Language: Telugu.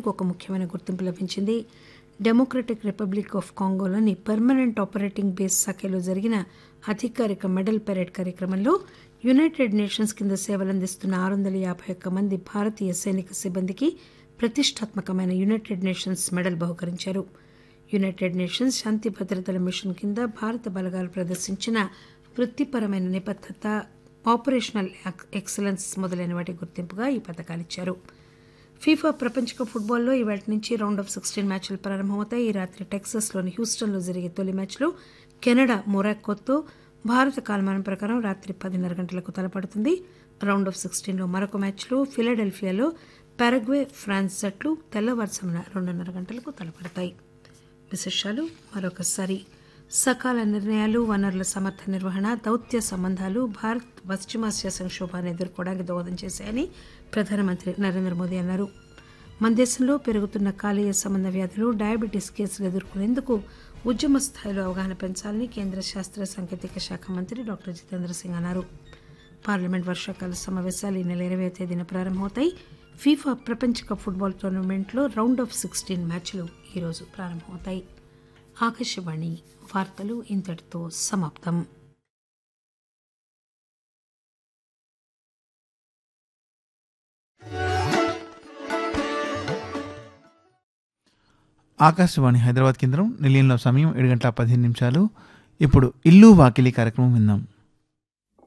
ఒక ముఖ్యమైన గుర్తింపు లభించింది డెమోక్రటిక్ రిపబ్లిక్ ఆఫ్ కాంగోలోని పర్మనెంట్ ఆపరేటింగ్ బేస్ సఖేలో జరిగిన అధికారిక మెడల్ పెరేడ్ కార్యక్రమంలో యునైటెడ్ నేషన్స్ కింద సేవలందిస్తున్న ఆరు వందల యాభై ఒక్క మంది భారతీయ సైనిక సిబ్బందికి ప్రతిష్టాత్మకమైన యునైటెడ్ నేషన్స్ మెడల్ బహుకరించారు యునైటెడ్ నేషన్స్ శాంతి భద్రతల మిషన్ కింద భారత బలగాలు ప్రదర్శించిన వృత్తిపరమైన నిబద్దత ఆపరేషనల్ ఎక్సలెన్స్ మొదలైన వాటి గుర్తింపుగా ఈ పథకాలిచ్చారు ఫీఫా ప్రపంచ కప్ ఫుట్బాల్లో ఇవాటి నుంచి రౌండ్ ఆఫ్ సిక్స్టీన్ మ్యాచ్లు ప్రారంభమవుతాయి ఈ రాత్రి టెక్సాస్లోని హ్యూస్టన్లో జరిగే తొలి మ్యాచ్లో కెనడా మొరాకోతో భారత కాలమానం ప్రకారం రాత్రి పదిన్నర గంటలకు తలపడుతుంది రౌండ్ ఆఫ్ సిక్స్టీన్లో మరొక మ్యాచ్లో ఫిలడెల్ఫియాలో పారగ్వే ఫ్రాన్స్ జట్లు తెల్లవారుజామున రెండున్నర గంటలకు తలపడతాయి విశేషాలు మరొకసారి సకాల నిర్ణయాలు వనరుల సమర్థ నిర్వహణ దౌత్య సంబంధాలు భారత్ పశ్చిమాసియా సంక్షోభాన్ని ఎదుర్కోవడానికి దోహదం చేశాయని ప్రధానమంత్రి నరేంద్ర మోదీ అన్నారు మన దేశంలో పెరుగుతున్న కాలేయ సంబంధ వ్యాధులు డయాబెటీస్ కేసులు ఎదుర్కొనేందుకు ఉద్యమ స్థాయిలో అవగాహన పెంచాలని కేంద్ర శాస్త్ర సాంకేతిక శాఖ మంత్రి డాక్టర్ జితేంద్ర సింగ్ అన్నారు పార్లమెంట్ వర్షాకాల సమావేశాలు ఈ నెల ఇరవై తేదీన ప్రారంభమవుతాయి ఫీఫా ప్రపంచ కప్ ఫుట్బాల్ టోర్నమెంట్లో రౌండ్ ఆఫ్ సిక్స్టీన్ మ్యాచ్లు ఈరోజు ప్రారంభమవుతాయి ఆకాశవాణి వార్తలు ఇంతటితో సమాప్తం ఆకాశవాణి హైదరాబాద్ కేంద్రం నిలయంలో సమయం ఏడు గంటల పదిహేను నిమిషాలు ఇప్పుడు ఇల్లు వాకిలి కార్యక్రమం విందాం